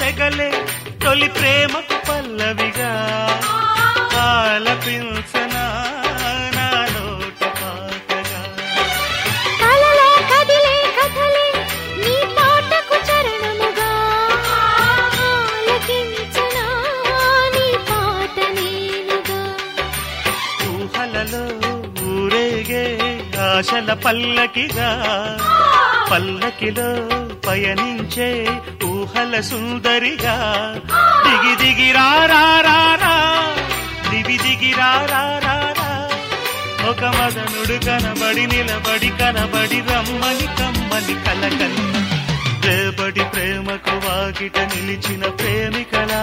సెగలే తొలి ప్రేమకు పల్లవిగా ఆలపించనా నా నోట పాటగా కలలో కదిలే కథలే నీ పాటకు చరణముగా ఆలకించనా నీ పాట నేనుగా ఊహలలో ఊరేగే ఆశల పల్లకిగా పల్లకిలో పయనించే ఊహల సుందరిగా దిగి దిగి రా రా రా రా దిగి దిగి రా రా రా రా ఒక మదనుడు కనబడి నిలబడి కనబడి రమ్మని కమ్మని కలకన్న రేపటి ప్రేమకు వాకిట నిలిచిన ప్రేమికలా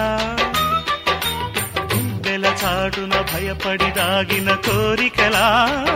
గుండెల చాటున భయపడి దాగిన కోరికలా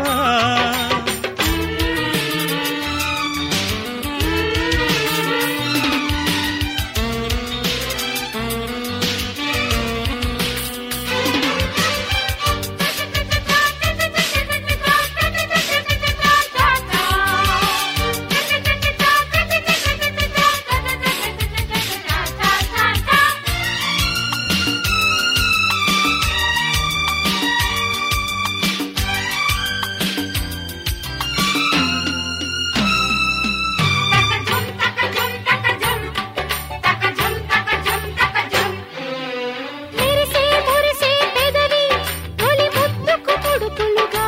మెరిసే మురిసే పెదవి తొలి ముద్దుకు ముడుపులుగా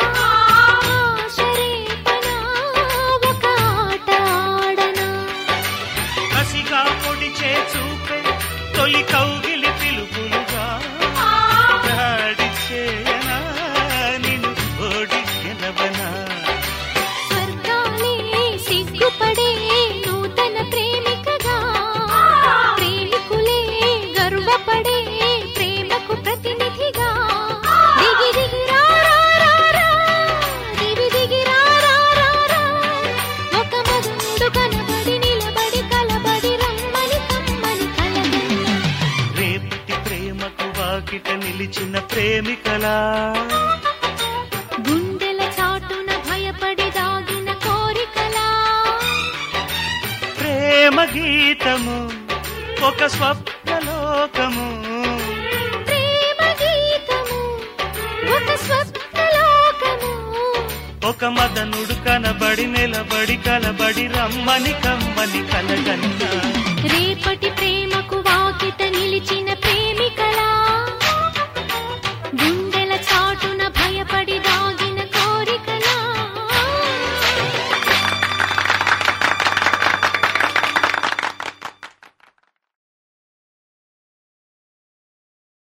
ఆశరేపనా ఒక ఆట ఆడనా కసిగా పొడిచే చూపే తొలి కౌగిలి పిలుపులుగా దాడి చేయనా నిన్ను ఓడి గెలవనా స్వర్గాలే సిగ్గుపడే నూతన ప్రేమికగా ప్రేమికులే గర్వపడే ప్రేమకు ప్రతినిధిగా దిగి దిగి రా రా రా రా, దిగి దిగి రా రా రా రా. ఒక మధుడు కనబడి నిలబడి కలబడి రమ్మని కమ్మని కలగన్నా రేపటి ప్రేమకు వాకిట నిలిచిన ప్రేమికలా గుండెల చాటున భయపడి దాగిన కోరికలా ప్రేమ గీతము ఒక స్వప్నలోకము ప్రేమ గీతము ఒక స్వప్నలోకము ఒక మదనుడు కనబడి నిలబడి కలబడి రమ్మని కమ్మని కలగన్నా